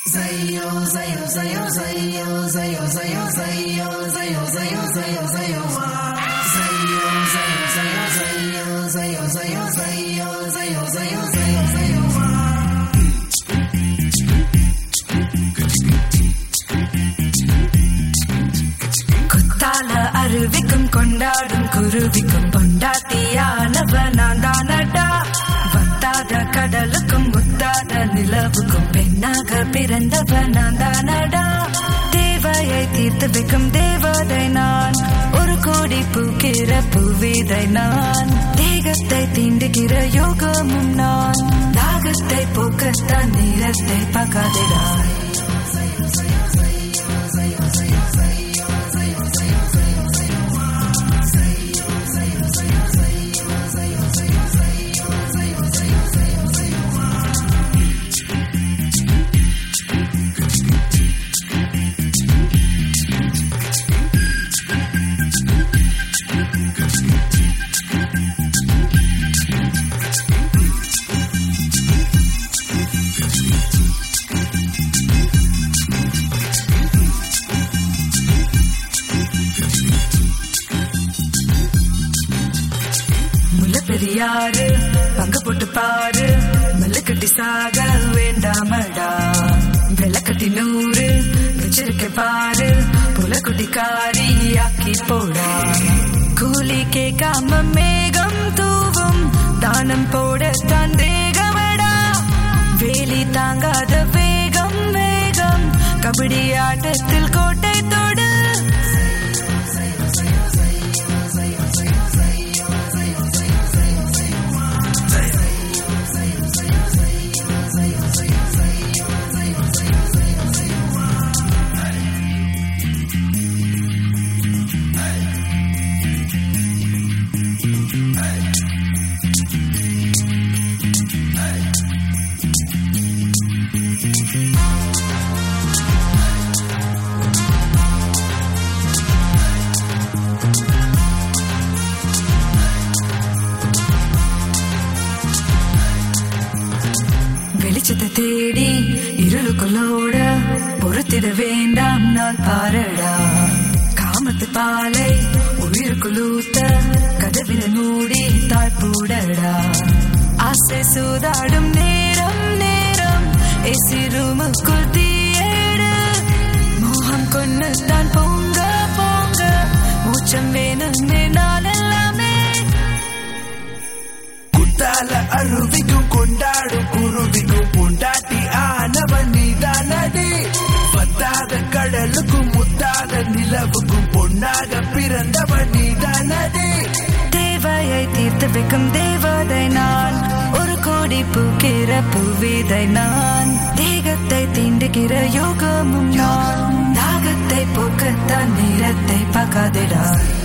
குத்தால அருவிக்கும் கொண்டாடும் குருவிக்கும் பொண்டாட்டியானவ நான் தானடா வத்தாத கடலுக்கும் முத்தாத நிலவுக்கும் பெண்ணாக பிறந்தவ நான் தானடா தேவையை தீர்த்து வைக்கும் தேவதை நான் ஒரு கோடி பூக்கிற பூவிதை நான் தேகத்தை தீண்டுகிற யோகமும் நான் தாகத்தை போக்கத்தான் நேரத்தை பார்க்காதடா முல்ல பெரியாறு பங்கு போட்டு பாரு மல்ல கட்டி சாக வேண்டாமடா வெள்ளக்கட்டி நூறு வச்சிருக்க பாரு புல குட்டி காரி ஆக்கி போடா கூலி கேட்காம மேகம் தூவும் தானம் போட தான் தேகமடா வேலி தாங்காத வேகம் வேகம் கபடி ஆட்டத்தில் கோட்டை தொடு வெளிச்சத்தை தேடி இருளுக்குள்ளோட பொறுத்திட வேண்டாம் நான் பாரடா காமத்து பாலை உயிருக்குள்ளூத்த கதவினை மூடி தாழ்பூடடா ஆசை சூதாடும் நேரம் நேரம் ஏசி ரூமுக்குள் தீயேடு மோகம் கொண்டு தான் போங்க போங்க மூச்சம் வேணுமே நான் எல்லாமே குத்தால அருவிக்கும் கொண்டாடும் குருவிக்கும் பொண்டாட்டி ஆனவன் நீதானடி வத்தாத கடலுக்கும் முத்தாத நிலவுக்கும் பொன்னாக பிறந்தவன் நீதானடி தேவையை தீர்த்து வைக்கும் தேவதை நான் ஒரு கோடி பூக்கிற பூவிதை நான் தேகத்தை தீண்டுகிற யோகமும் நான் தாகத்தை போக்கத்தான் நேரத்தை பார்க்காதடா